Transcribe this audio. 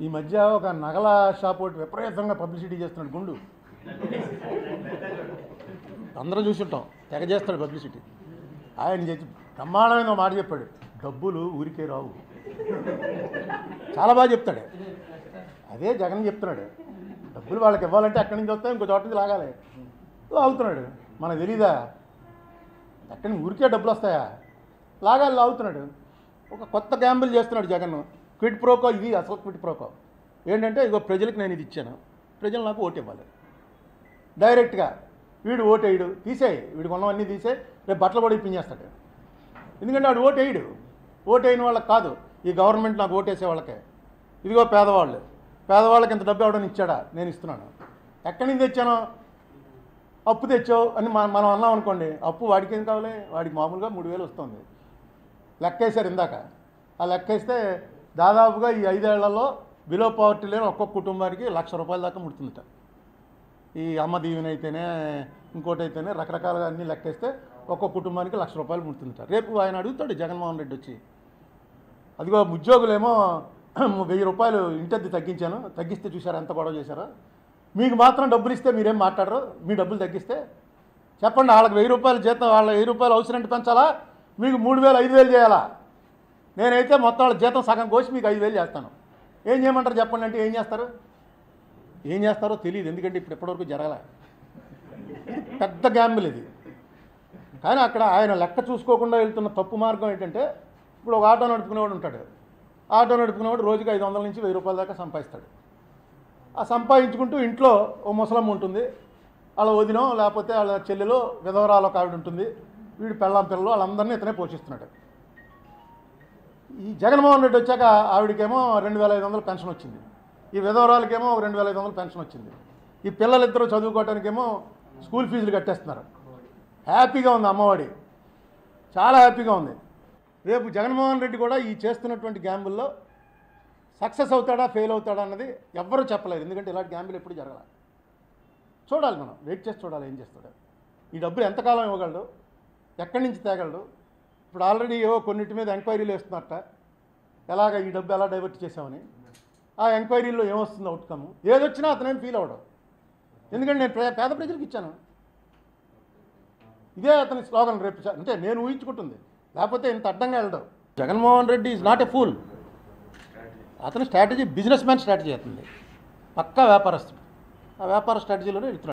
ఈ మధ్య ఒక నగల షాప్ ఒకటి విపరీతంగా పబ్లిసిటీ చేస్తున్నాడు గుండు అందరం చూసుంటాం తెగ చేస్తాడు పబ్లిసిటీ ఆయన చేసి బ్రహ్మాండమైన ఒక మాట చెప్పాడు డబ్బులు ఊరికే రావు చాలా బాగా చెప్తాడు అదే జగన్ చెప్తున్నాడు డబ్బులు వాళ్ళకి ఇవ్వాలంటే ఎక్కడి నుంచి వస్తాయి ఇంకో చోట నుంచి లాగాలి లాగుతున్నాడు మనకు తెలీదా ఎక్కడి నుంచి ఊరికే డబ్బులు వస్తాయా లాగాలి లాగుతున్నాడు ఒక కొత్త గ్యాంబుల్ చేస్తున్నాడు జగన్ క్విట్ ప్రోకో ఇది అసలు క్విట్ ప్రోకో ఏంటంటే ఇగో ప్రజలకు నేను ఇది ఇచ్చాను ప్రజలు నాకు ఓటు ఇవ్వాలి డైరెక్ట్గా వీడు ఓటు వేయడు తీసేయి వీడు కొన్నవన్నీ తీసే రేపు బట్టలు కూడా ఇప్పించేస్తాడు ఎందుకంటే వాడు ఓటు వేయడు ఓటు వేయని వాళ్ళకి కాదు ఈ గవర్నమెంట్ నాకు ఓటు వేసే వాళ్ళకే ఇదిగో పేదవాళ్ళు పేదవాళ్ళకి ఇంత డబ్బు ఎవడని ఇచ్చాడా నేను ఇస్తున్నాను ఎక్కడి నుంచి తెచ్చాను అప్పు తెచ్చావు అని మనం మనం అన్నాం అనుకోండి అప్పు వాడికి ఏం కావాలి వాడికి మామూలుగా మూడు వేలు వస్తుంది లెక్కేశారు ఇందాక ఆ లెక్కేస్తే దాదాపుగా ఈ ఐదేళ్లలో బిలో పవర్టీ లేని ఒక్కొక్క కుటుంబానికి లక్ష రూపాయల దాకా ముడుతుందట ఈ అమ్మ దీవెన అయితేనే ఇంకోటి అయితేనే రకరకాలుగా అన్నీ లెక్కేస్తే ఒక్కొక్క కుటుంబానికి లక్ష రూపాయలు ముడుతుందట రేపు ఆయన అడుగుతాడు జగన్మోహన్ రెడ్డి వచ్చి అదిగో ఉద్యోగులేమో వెయ్యి రూపాయలు ఇంటద్ది తగ్గించాను తగ్గిస్తే చూసారా ఎంత గొడవ చేశారో మీకు మాత్రం డబ్బులు ఇస్తే మీరేం మాట్లాడరు మీ డబ్బులు తగ్గిస్తే చెప్పండి వాళ్ళకి వెయ్యి రూపాయలు జీతం వాళ్ళ వెయ్యి రూపాయలు అవసరం పెంచాలా మీకు మూడు వేలు ఐదు వేలు చేయాలా నేనైతే మొత్తం వాళ్ళ జీతం సగం కోసి మీకు ఐదు వేలు చేస్తాను ఏం చేయమంటారు చెప్పండి అంటే ఏం చేస్తారు ఏం చేస్తారో తెలియదు ఎందుకంటే ఇప్పుడు ఇప్పటివరకు జరగలే పెద్ద గ్యాంబుల్ ఇది కానీ అక్కడ ఆయన లెక్క చూసుకోకుండా వెళ్తున్న తప్పు మార్గం ఏంటంటే ఇప్పుడు ఒక ఆటో నడుపుకునేవాడు ఉంటాడు ఆటో నడుపుకునేవాడు రోజుకి ఐదు వందల నుంచి వెయ్యి రూపాయల దాకా సంపాదిస్తాడు ఆ సంపాదించుకుంటూ ఇంట్లో ఓ ముసలమ్మ ఉంటుంది వాళ్ళ వదినో లేకపోతే వాళ్ళ చెల్లెలో విధవరాలు ఒక ఆవిడ ఉంటుంది వీడి పెళ్ళాం పిల్లలు వాళ్ళందరినీ ఇతనే పోషిస్తున్నాడు ఈ జగన్మోహన్ రెడ్డి వచ్చాక ఆవిడకేమో రెండు వేల ఐదు వందలు పెన్షన్ వచ్చింది ఈ విధవరాలకేమో ఒక రెండు వేల ఐదు వందలు పెన్షన్ వచ్చింది ఈ పిల్లలిద్దరూ చదువుకోవటానికేమో స్కూల్ ఫీజులు కట్టేస్తున్నారు హ్యాపీగా ఉంది అమ్మఒడి చాలా హ్యాపీగా ఉంది రేపు జగన్మోహన్ రెడ్డి కూడా ఈ చేస్తున్నటువంటి గ్యాంబుల్లో సక్సెస్ అవుతాడా ఫెయిల్ అవుతాడా అన్నది ఎవ్వరూ చెప్పలేరు ఎందుకంటే ఇలాంటి గ్యాంబులు ఎప్పుడు జరగాలి చూడాలి మనం వెయిట్ చేసి చూడాలి ఏం చేస్తాడు ఈ డబ్బులు ఎంతకాలం ఇవ్వగలడు ఎక్కడి నుంచి తేగలడు ఇప్పుడు ఆల్రెడీ ఏవో కొన్నిటి మీద ఎంక్వైరీలు వేస్తున్నట్ట ఎలాగ ఈ డబ్బు ఎలా డైవర్ట్ చేసామని ఆ ఎంక్వైరీలో ఏమొస్తుంది అవుట్కమ్ ఏదొచ్చినా అతనేం ఫీల్ అవ్వడం ఎందుకంటే నేను ప్రే- పేద ప్రజలకు ఇచ్చాను ఇదే అతని స్లోగన్ రేపు చ- అంటే నేను ఊహించుకుంటుంది లేకపోతే ఇంత అడ్డంగా వెళ్ళడం Jaganmohan Reddy is not a fool అతని స్ట్రాటజీ బిజినెస్ మ్యాన్ స్ట్రాటజీ అవుతుంది పక్కా వ్యాపారస్తుడు ఆ వ్యాపార స్ట్రాటజీలోనే వెళ్తున్నాడు